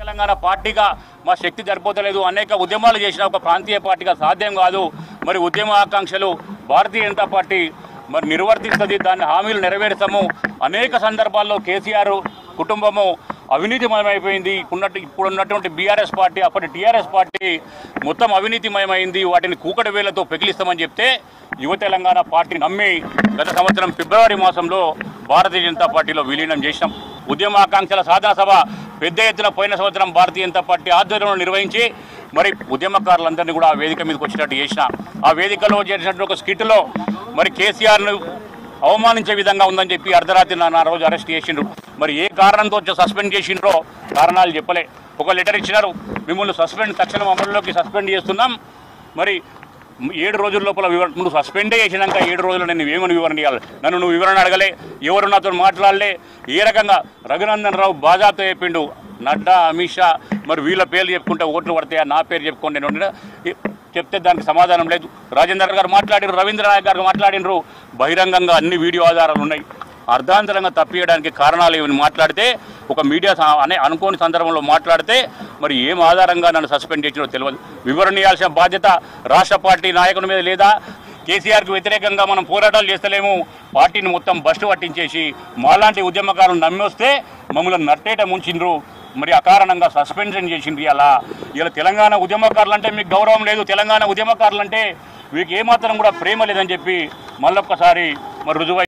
తెలంగాణ పార్టీగా మా శక్తి సరిపోతలేదు అనేక ఉద్యమాలు చేసిన ఒక ప్రాంతీయ పార్టీగా సాధ్యం కాదు మరి ఉద్యమ ఆకాంక్షలు భారతీయ జనతా పార్టీ మరి నిర్వర్తిస్తుంది దాన్ని హామీలు నెరవేరుస్తాము అనేక సందర్భాల్లో కేసీఆర్ కుటుంబము అవినీతిమయమైపోయింది ఇప్పుడున్నట్టు ఇప్పుడు ఉన్నటువంటి బీఆర్ఎస్ పార్టీ అప్పటి టీఆర్ఎస్ పార్టీ మొత్తం అవినీతిమయమైంది వాటిని కూకటి వేలతో పెకిలిస్తామని చెప్తే యువ తెలంగాణ పార్టీ నమ్మి గత సంవత్సరం ఫిబ్రవరి మాసంలో భారతీయ జనతా పార్టీలో విలీనం చేసినాం ఉద్యమ ఆకాంక్షల సాధన సభ పెద్ద ఎత్తున పోయిన సంవత్సరం భారతీయ జనతా పార్టీ ఆధ్వర్యంలో నిర్వహించి మరి ఉద్యమకారులందరినీ కూడా ఆ వేదిక మీదకి వచ్చినట్టు చేసిన ఆ వేదికలో చేసినటువంటి ఒక స్కిట్లో మరి కేసీఆర్ను అవమానించే విధంగా ఉందని చెప్పి అర్ధరాత్రి నన్ను ఆ రోజు అరెస్ట్ చేసిండ్రు మరి ఏ కారణంతో వచ్చి సస్పెండ్ చేసిండ్రో కారణాలు చెప్పలే ఒక లెటర్ ఇచ్చినారు మిమ్మల్ని సస్పెండ్ తక్షణం అమలులోకి సస్పెండ్ చేస్తున్నాం మరి ఏడు రోజుల లోపల వివరణ నువ్వు సస్పెండే చేసినాక ఏడు రోజులు నేను ఏమని వివరణ ఇవ్వాలి నన్ను నువ్వు వివరణ అడగలే ఎవరు నాతో మాట్లాడలే ఏ రకంగా రఘునందన్ రావు బాజాతో చెప్పిండు నడ్డా అమిత్ షా మరి వీళ్ళ పేర్లు చెప్పుకుంటే ఓట్లు పడతాయా నా పేరు చెప్పుకోండి నేను ఉండినా. ఏ- చెప్తే దానికి సమాధానం లేదు రాజేందర్ గారు మాట్లాడినారు రవీంద్ర నాయక్ గారు మాట్లాడినరు బహిరంగంగా అన్ని వీడియో ఆధారాలు ఉన్నాయి అర్ధాంతరంగా తప్పియడానికి కారణాలు ఏమని మాట్లాడితే ఒక మీడియా స- అనే అనుకోని సందర్భంలో మాట్లాడితే మరి ఏం ఆధారంగా నన్ను సస్పెండ్ చేసినో తెలియదు వివరణ ఇవ్వాల్సిన బాధ్యత రాష్ట్ర పార్టీ నాయకుల మీద లేదా కేసీఆర్కు వ్యతిరేకంగా మనం పోరాటాలు చేస్తలేము పార్టీని మొత్తం బస్టు పట్టించేసి మాలాంటి ఉద్యమకారులు నమ్మి వస్తే మమ్మల్ని నట్టేట ముంచిండ్రు మరి అకారణంగా సస్పెన్షన్ చేసిండ్రు ఇలా ఇలా తెలంగాణ ఉద్యమకారులు అంటే మీకు గౌరవం లేదు తెలంగాణ ఉద్యమకారులు అంటే మీకు ఏమాత్రం కూడా ప్రేమ లేదని చెప్పి మళ్ళొక్కసారి మరి రుజువై